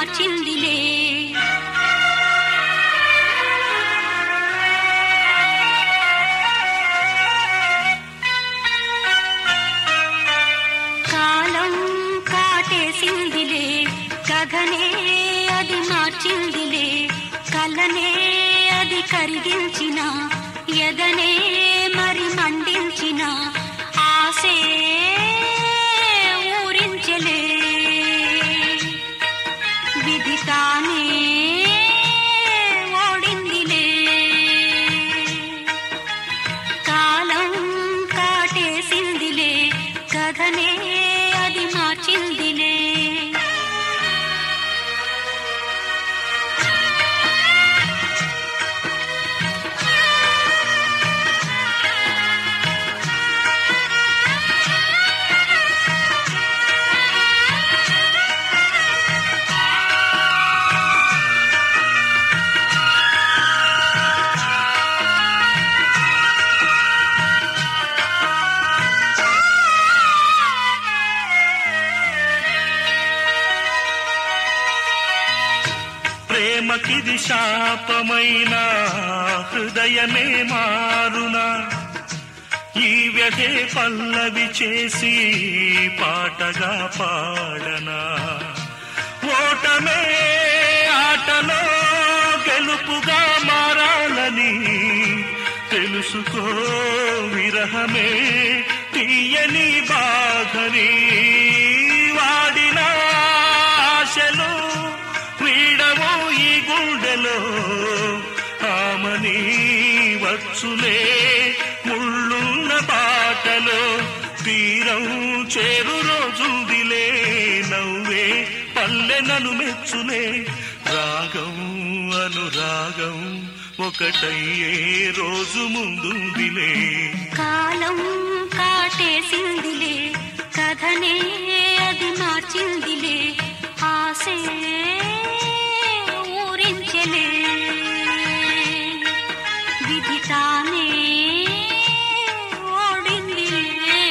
మార్చిందిలే కాలం కాటేసిందిలే కథనే అది మార్చిందిలే కలనే అది కరిగించిన ఎదనే మరి మండించిన ఆసే ఊరించలే విధి తానే ఓడిందిలే కాలం కాటేసిందిలే కథనే అది మార్చిందిలే ప్రేమకిది శాపమైన హృదయమే మారునా ఈ వ్యధే పల్లవి చేసి పాటగా పాడనా ఓటమే ఆటలో గెలుపుగా మారాలని తెలుసుకో విరహమే తీయని బాధని వాడిన ఆశలు వీడవు ఈ గుండెలో ఆమని వచ్చులే ముళ్ళున్న బాటలో తీరం చేరు రోజుందిలే నవ్వే పల్లెనను మెచ్చులే రాగం అనురాగం ఒకటయ్యే రోజు ముందుందిలే కాలం కాటేసిందిలే కథనే అది మార్చిందిలే ఆసే ఊరించలే విధి తానే ఓడిందిలే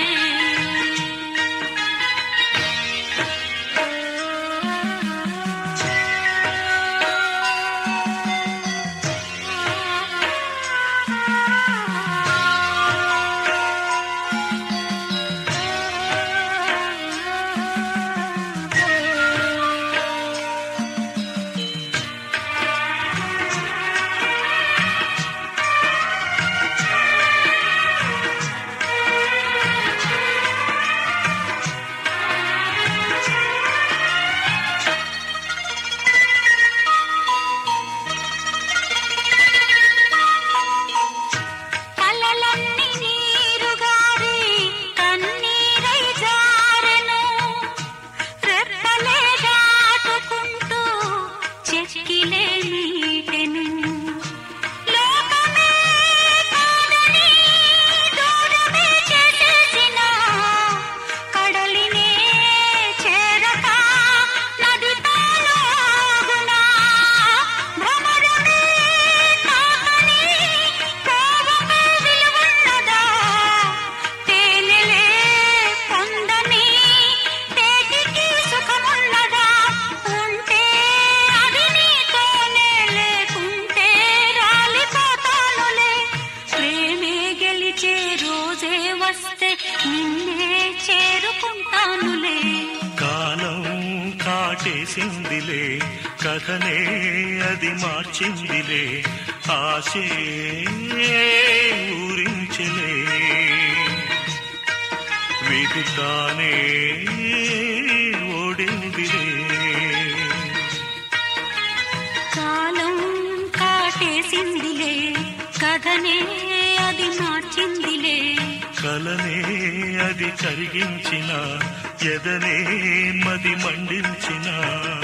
కలలన్నీ నీరుగారి కన్నీరై జారెను రెప్పలే దాటుకుంటూ చెక్కిలే నీటెను లోకమే కాదని దూరమే చేసేసిన కడలినే చేరక నది తాలాగునా భ్రమరమే తాకని కోవమే విలువున్నదా తేనెలే పొందని తేటికి సుఖమున్నదా ఉంటే అది నీతోనే లేకుంటే రాలిపోతానులే ప్రేమే గెలిచే రోజే వస్తే నిన్నే చేరుకుంటానులే కాలం కాటేసిందిలే కథనే అది మార్చిందిలే ఆశే ఊరించలే విధి తానే ఓడిందిలే కాలం కాటేసిందిలే కథనే అది మార్చిందిలే కలనే అది కరిగించిన ఎదనే మది మండించిన